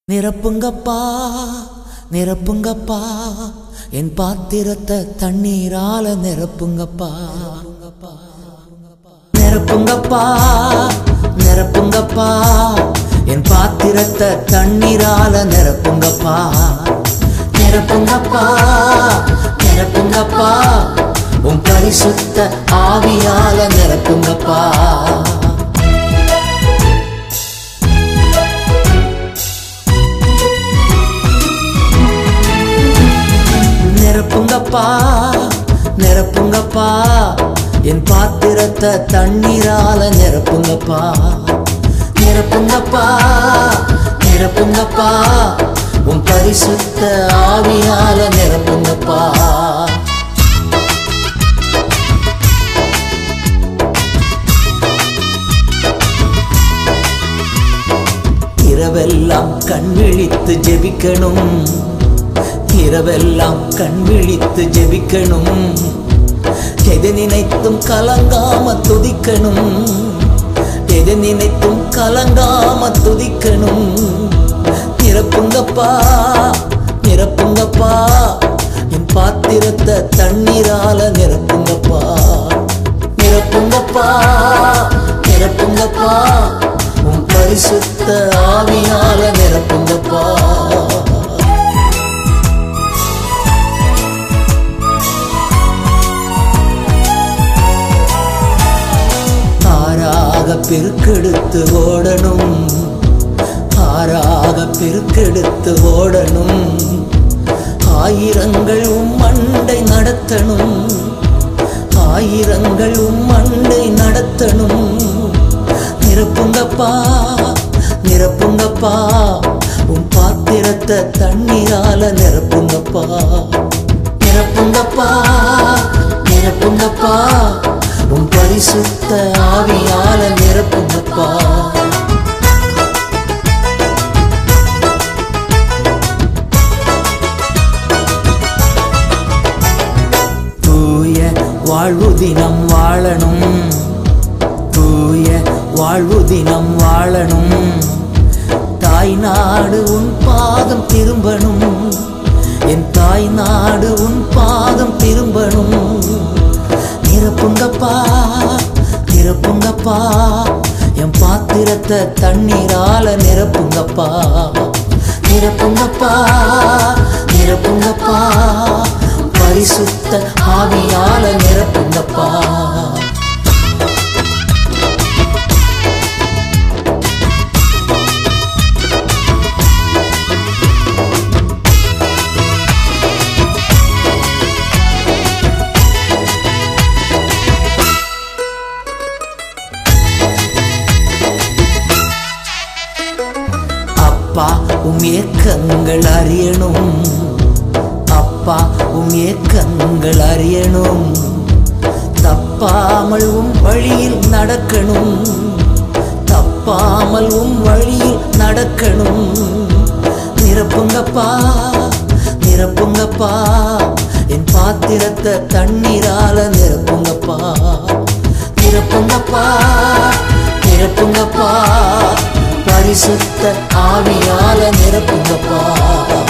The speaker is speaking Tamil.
நிரப்புங்கப்பா நிரப்புங்கப்பா என் பாத்திரத்தை தண்ணீரால நிரப்புங்கப்பா நிரப்புங்கப்பா நிரப்புங்கப்பா என் பாத்திரத்தை தண்ணீரால நிரப்புங்கப்பா நிரப்புங்கப்பா நிரப்புங்கப்பா உன் பரிசுத்த ஆவியால நிரப்புங்கப்பா நிரப்புங்கப்பா நிரப்புங்கப்பா என் பாத்திரத்தை தண்ணீரால நிரப்புங்கப்பா நிரப்புங்கப்பா நிரப்புங்கப்பா உன் பரிசுத்த ஆவியால நிரப்புங்கப்பா இரவெல்லாம் கண் விழித்து ஜெபிக்கணும் இரவெல்லாம் கண் விழித்து ஜெபிக்கணும் எது நினைத்தும் கலங்காம துதிக்கணும் எது நினைத்தும் கலங்காம துதிக்கணும் நிரப்புங்கப்பா நிரப்புங்கப்பா என் பாத்திரத்தை தண்ணீரால நிரப்புங்கப்பா நிரப்புங்கப்பா நிரப்புங்கப்பா உன் பரிசுத்த ஆவியால நிரப்புங்கப்பா ஆறாக பெருக்கெடுத்து ஓடணும் ஆறாக பெருக்கெடுத்து ஓடணும் ஆயிரங்கள் உம் மண்டை நடத்தணும் ஆயிரங்கள் உம் மண்டை நடத்தணும் நிரப்புங்கப்பா நிரப்புங்கப்பா உன் பாத்திரத்தை தண்ணீரால நிரப்புங்கப்பா நிரப்புங்கப்பா நிரப்புங்கப்பா உன் பரிசுத்த ஆவியால நிரப்புங்கப்பா தூய வாழ்வு தினம் வாழணும் தூய வாழ்வு தினம் வாழணும் தாய் நாடு உன் பாதம் திரும்பணும் என் தாய் நாடு உன் பாதம் திரும்பணும் நிரப்புங்கப்பா நிரப்புங்கப்பா என் பாத்திரத்தை தண்ணீரால நிரப்புங்கப்பா நிரப்புங்கப்பா நிரப்புங்கப்பா பரிசுத்த ஆவியால நிரப்புங்கப்பா அப்பா உம் ஏக்கங்கள் அறியணும் அப்பா உம் ஏக்கங்கள் அறியணும் தப்பாமல் உம் வழியில் நடக்கணும் தப்பாமல் உம் வழியில் நடக்கணும் நிரப்புங்கப்பா நிரப்புங்கப்பா என் பாத்திரத்தை தண்ணீரால நிரப்புங்கப்பா நிரப்புங்கப்பா நிரப்புங்கப்பா பரிசுத்த ஆவியால நிரப்புங்கப்பா